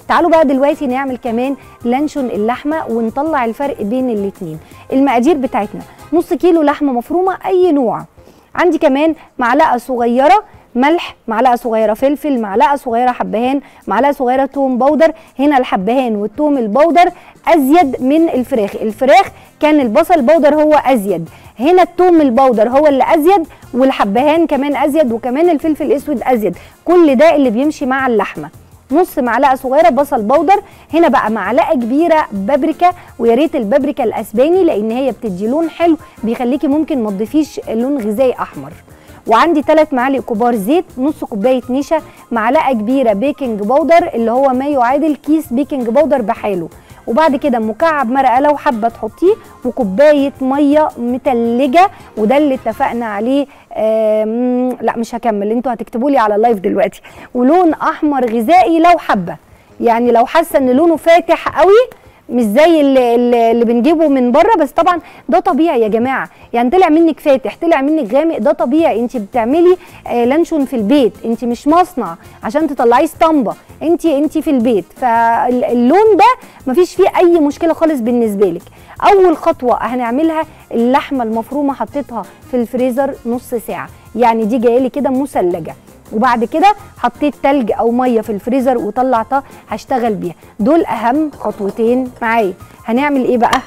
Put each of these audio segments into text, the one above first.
تعالوا بقى دلوقتي نعمل كمان لانشون اللحمه ونطلع الفرق بين الاتنين المقادير بتاعتنا نص كيلو لحمه مفرومه اي نوع عندي كمان معلقه صغيره ملح معلقه صغيره فلفل معلقه صغيره حبهان معلقه صغيره توم بودر هنا الحبهان والثوم البودر ازيد من الفراخ الفراخ كان البصل بودر هو ازيد هنا الثوم البودر هو اللي ازيد والحبهان كمان ازيد وكمان الفلفل الاسود ازيد كل ده اللي بيمشي مع اللحمه نص معلقه صغيره بصل بودر هنا بقى معلقه كبيره بابريكا ويا ريت البابريكا الاسباني لان هي بتدي لون حلو بيخليكي ممكن ما تضيفيش لون غذائي احمر وعندي 3 معالق كبار زيت نص كوبايه نشا معلقه كبيره بيكنج باودر اللي هو ما يعادل كيس بيكنج باودر بحاله وبعد كده مكعب مرقه لو حابه تحطيه وكوبايه ميه متلجه وده اللي اتفقنا عليه آم، لا مش هكمل انتوا هتكتبوا لي على اللايف دلوقتي ولون احمر غذائي لو حابه يعني لو حاسه ان لونه فاتح قوي مش زي اللي, اللي اللي بنجيبه من بره بس طبعا ده طبيعي يا جماعه يعني طلع منك فاتح طلع منك غامق ده طبيعي انت بتعملي آه لانشون في البيت انت مش مصنع عشان تطلعيه اسطمبه انت انت في البيت فاللون ده مفيش فيه اي مشكله خالص بالنسبه لك اول خطوه هنعملها اللحمه المفرومه حطيتها في الفريزر نص ساعه يعني دي جايه لي كده مثلجه وبعد كده حطيت تلج او ميه في الفريزر وطلعتها هشتغل بيها دول اهم خطوتين معايا هنعمل ايه بقى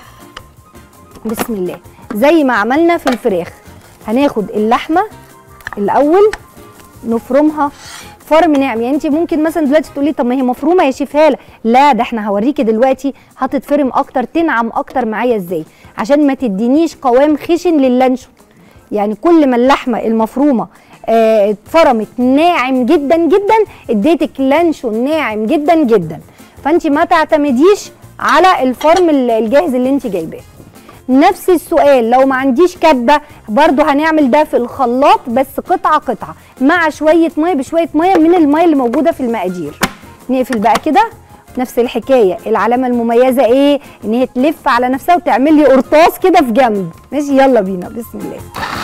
بسم الله زي ما عملنا في الفراخ هناخد اللحمه الاول نفرمها فرم ناعم يعني انت ممكن مثلا دلوقتي تقولي طب ما هي مفرومه يا شيف هاله لا ده احنا هوريكي دلوقتي هتتفرم اكتر تنعم اكتر معايا ازاي عشان ما تدينيش قوام خشن للانشون يعني كل ما اللحمه المفرومه آه، اتفرمت ناعم جدا جدا اديتك لانشون ناعم جدا جدا فانت ما تعتمديش على الفرم ال- الجاهز اللي انت جايباه نفس السؤال لو ما عنديش كبه برضو هنعمل ده في الخلاط بس قطعه قطعه مع شويه ميه بشويه ميه من الميه اللي موجوده في المقادير نقفل بقى كده نفس الحكايه العلامه المميزه ايه ان هي تلف على نفسها وتعمل لي قرطاس كده في جنب ماشي يلا بينا بسم الله